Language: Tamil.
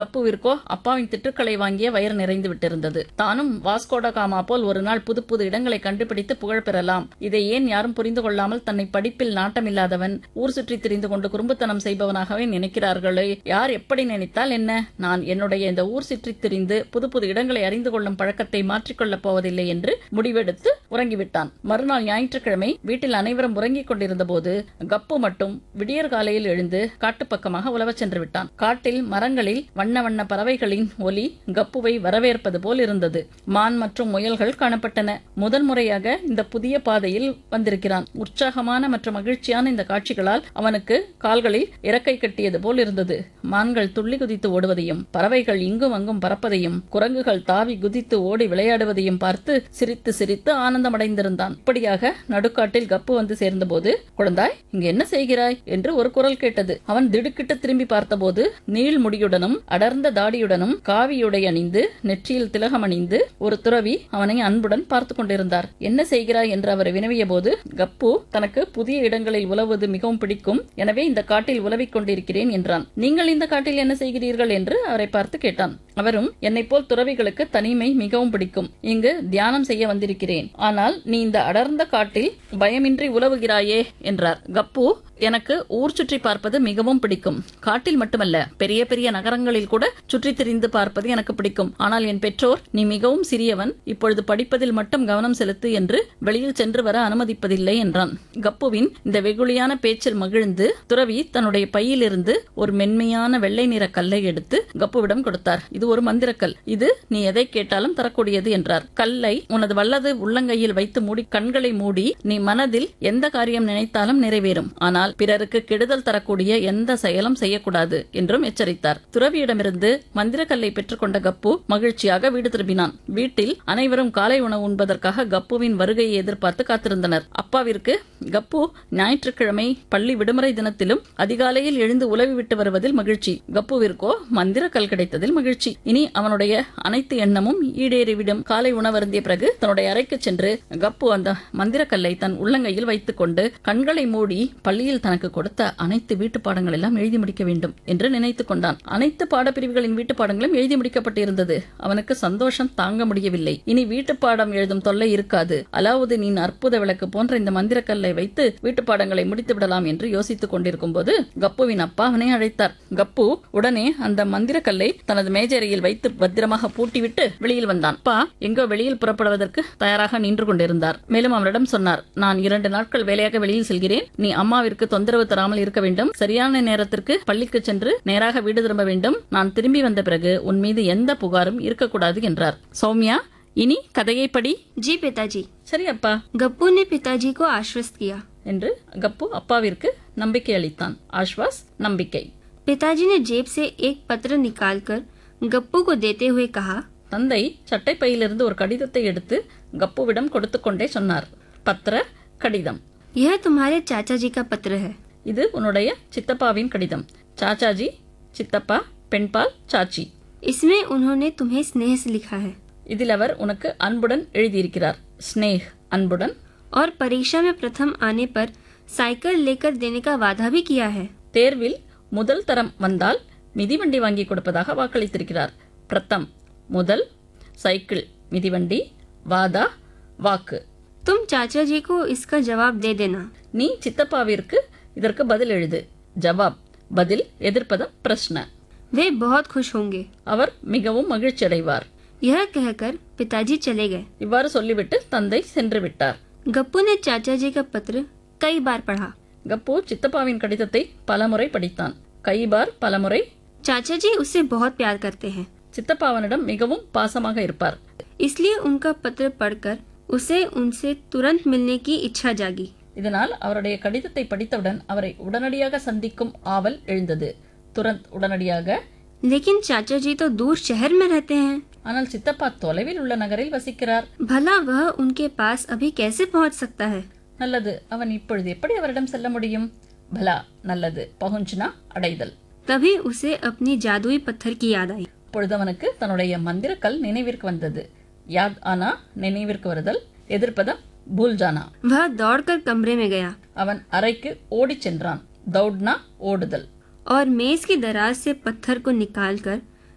கப்புவிற்கோ அப்பாவின் திட்டுக்களை வாங்கிய வயிறு நிறைந்து விட்டிருந்தது தானும் வாஸ்கோட காமா போல் ஒரு நாள் புது புது இடங்களை கண்டுபிடித்து புகழ் பெறலாம் இதை ஏன் யாரும் புரிந்து கொள்ளாமல் தன்னை படிப்பில் நாட்டமில்லாதவன் ஊர் சுற்றி திரிந்து கொண்டு குறும்புத்தனம் செய்பவனாகவே நினைக்கிறார்களே யார் எப்படி நினைத்தால் என்ன நான் என்னுடைய இந்த ஊர் சுற்றி திரிந்து புது புது இடங்களை அறிந்து கொள்ளும் பழக்கத்தை மாற்றிக்கொள்ளப் போவதில்லை என்று முடிவெடுத்து உறங்கிவிட்டான் மறுநாள் ஞாயிற்றுக்கிழமை வீட்டில் அனைவரும் உறங்கிக் கொண்டிருந்த போது கப்பு மட்டும் விடியற் காலையில் எழுந்து காட்டுப்பக்கமாக உலவச் சென்று விட்டான் காட்டில் மரங்களில் வண்ண வண்ண பறவைகளின் ஒலி கப்புவை வரவேற்பது போல் இருந்தது மான் மற்றும் முயல்கள் காணப்பட்டன முதன்முறையாக இந்த புதிய பாதையில் வந்திருக்கிறான் உற்சாகமான மற்றும் மகிழ்ச்சியான இந்த காட்சிகளால் அவனுக்கு கால்களில் இறக்கை கட்டியது போல் இருந்தது மான்கள் துள்ளி குதித்து ஓடுவதையும் பறவைகள் இங்கும் அங்கும் பறப்பதையும் குரங்குகள் தாவி குதித்து ஓடி விளையாடுவதையும் பார்த்து சிரித்து சிரித்து ஆனந்தமடைந்திருந்தான் இப்படியாக நடுக்காட்டில் கப்பு வந்து சேர்ந்தபோது குழந்தாய் இங்கு என்ன செய்கிறாய் என்று ஒரு குரல் கேட்டது அவன் திடுக்கிட்டு திரும்பி பார்த்தபோது நீள் முடியுடனும் அடர்ந்த தாடியுடனும் காவியுடை அணிந்து நெற்றியில் திலகம் அணிந்து ஒரு துறவி அவனை அன்புடன் பார்த்து கொண்டிருந்தார் என்ன செய்கிறாய் என்று அவர் வினவிய போது கப்பு தனக்கு புதிய இடங்களில் உலவுவது மிகவும் பிடிக்கும் எனவே இந்த காட்டில் உலவிக் கொண்டிருக்கிறேன் என்றான் நீங்கள் இந்த காட்டில் என்ன செய்கிறீர்கள் என்று அவரை பார்த்து கேட்டான் அவரும் என்னைப் போல் துறவிகளுக்கு தனிமை மிகவும் பிடிக்கும் இங்கு தியானம் செய்ய வந்திருக்கிறேன் ஆனால் நீ இந்த அடர்ந்த காட்டில் பயமின்றி உலவுகிறாயே என்றார் கப்பு எனக்கு ஊர் சுற்றி பார்ப்பது மிகவும் பிடிக்கும் காட்டில் மட்டுமல்ல பெரிய பெரிய நகரங்களில் கூட சுற்றி திரிந்து பார்ப்பது எனக்கு பிடிக்கும் ஆனால் என் பெற்றோர் நீ மிகவும் சிறியவன் இப்பொழுது படிப்பதில் மட்டும் கவனம் செலுத்து என்று வெளியில் சென்று வர அனுமதிப்பதில்லை என்றான் கப்புவின் இந்த வெகுளியான பேச்சில் மகிழ்ந்து துறவி தன்னுடைய பையிலிருந்து ஒரு மென்மையான வெள்ளை நிற கல்லை எடுத்து கப்புவிடம் கொடுத்தார் இது ஒரு மந்திரக்கல் இது நீ எதை கேட்டாலும் தரக்கூடியது என்றார் கல்லை உனது வல்லது உள்ளங்கையில் வைத்து மூடி கண்களை மூடி நீ மனதில் எந்த காரியம் நினைத்தாலும் நிறைவேறும் ஆனால் பிறருக்கு கெடுதல் தரக்கூடிய எந்த செயலும் செய்யக்கூடாது என்றும் எச்சரித்தார் துறவியிடமிருந்து மந்திரக்கல்லை பெற்றுக்கொண்ட கப்பு மகிழ்ச்சியாக வீடு திரும்பினான் வீட்டில் அனைவரும் காலை உணவு உண்பதற்காக கப்புவின் வருகையை எதிர்பார்த்து காத்திருந்தனர் அப்பாவிற்கு கப்பு ஞாயிற்றுக்கிழமை பள்ளி விடுமுறை தினத்திலும் அதிகாலையில் எழுந்து உலவி விட்டு வருவதில் மகிழ்ச்சி கப்புவிற்கோ மந்திரக்கல் கிடைத்ததில் மகிழ்ச்சி இனி அவனுடைய அனைத்து எண்ணமும் ஈடேறிவிடும் காலை உணவருந்திய பிறகு தன்னுடைய அறைக்கு சென்று கப்பு அந்த மந்திரக்கல்லை தன் உள்ளங்கையில் வைத்துக் கொண்டு கண்களை மூடி பள்ளியில் தனக்கு கொடுத்த அனைத்து வீட்டு பாடங்கள் எல்லாம் எழுதி முடிக்க வேண்டும் என்று நினைத்துக் கொண்டான் அனைத்து பாடப்பிரிவுகளின் வீட்டு பாடங்களும் எழுதி முடிக்கப்பட்டிருந்தது அவனுக்கு சந்தோஷம் தாங்க முடியவில்லை இனி வீட்டு பாடம் எழுதும் தொல்லை இருக்காது அலாவுதீனின் அற்புத விளக்கு போன்ற இந்த மந்திரக்கல்லை வைத்து வீட்டு பாடங்களை முடித்து விடலாம் என்று யோசித்துக் கொண்டிருக்கும் போது கப்புவின் அப்பா அவனை அழைத்தார் கப்பு உடனே அந்த மந்திரக்கல்லை தனது மேஜையில் வைத்து பத்திரமாக பூட்டிவிட்டு வெளியில் வந்தான் அப்பா எங்கோ வெளியில் புறப்படுவதற்கு தயாராக நின்று கொண்டிருந்தார் மேலும் அவரிடம் சொன்னார் நான் இரண்டு நாட்கள் வேலையாக வெளியில் செல்கிறேன் நீ அம்மாவிற்கு தொந்தரவு தராமல் இருக்க வேண்டும் சரியான நேரத்திற்கு பள்ளிக்கு சென்று நேராக வீடு திரும்ப வேண்டும் நான் திரும்பி வந்த பிறகு உன் மீது எந்த புகாரும் இருக்கக்கூடாது என்றார் சௌமியா இனி கதையை படி जी पिताजी சரி அப்பா गप्पू ने पिताजी को आश्वस्त किया என்று கப்பு அப்பாவிற்கு நம்பிக்கை அளித்தான் ஆஷ்வாஸ் நம்பிக்கை पिताजी ने जेब से एक पत्र निकालकर गप्पू को देते हुए कहा தந்தை சட்டைப்பையிலிருந்து ஒரு கடிதத்தை எடுத்து கப்புவிடம் கொடுத்துக்கொண்டே சொன்னார் பத்திர கடிதம் यह तुम्हारे चाचा जी का पत्र है இது உன்னுடைய சித்தப்பாவின் கடிதம் சாச்சாஜி சித்தப்பா பெண்பால் சாச்சி इसमें उन्होंने तुम्हें स्नेह से लिखा है இதில் அவர் உனக்கு அன்புடன் எழுதியிருக்கிறார் ஸ்னேக் அன்புடன் और परीक्षा में प्रथम आने पर साइकिल लेकर देने का वादा भी किया है தேர்வில் முதல் தரம் வந்தால் மிதிவண்டி வாங்கி கொடுப்பதாக வாக்களித்திருக்கிறார் பிரதம் முதல் சைக்கிள் மிதிவண்டி வாதா வாக்கு तुम चाचा जी को इसका जवाब दे देना நீ சித்தப்பாவிற்கு இதற்கு பதில் எழுது ஜவாப் பதில் எதிர்ப்பதம் பிரश्ன वे बहुत खुश होंगे அவர் மிகவும் மகிழ்ச்சி அடைவார் यह कहकर पिताजी चले गए இவ்வாறு சொல்லிவிட்டு தந்தை சென்று விட்டார் गप्पू ने चाचा जी का पत्र कई बार पढ़ा கப்பு சித்தப்பாவின் கடிதத்தை பலமுறை படித்தான் கைபார் பலமுறை चाचा जी उससे बहुत प्यार करते हैं சித்தப்பாவனிடம் மிகவும் பாசமாக இருப்பார் इसलिए उनका पत्र पढ़कर उसे उनसे तुरंत मिलने की इच्छा जागी இதனால் அவருடைய கடிதத்தை படித்தவுடன் அவரை உடனடியாக சந்திக்கும் ஆவல் எழுந்தது துரந்த் உடனடியாக लेकिन चाचा जी तो दूर शहर में रहते हैं ஆனால் சித்தப்பா தொலைவில் உள்ள நகரில் வசிக்கிறார் भला वह उनके पास अभी कैसे पहुंच सकता है நல்லது அவன் இப்பொழுது எப்படி அவரிடம் செல்ல முடியும் பலா நல்லது பகுஞ்சுனா அடைதல் तभी उसे अपनी जादुई पत्थर की याद आई அப்பொழுது அவனுக்கு தன்னுடைய மந்திரக்கல் நினைவிற்கு வந்தது யாத் ஆனா நினைவிற்கு வருதல் எதிர்ப்பதம் பூல்ஜானா वह दौड़कर कमरे में गया அவன் அறைக்கு ஓடிச் சென்றான் தௌட்னா ஓடுதல் और मेज की दराज से पत्थर को निकालकर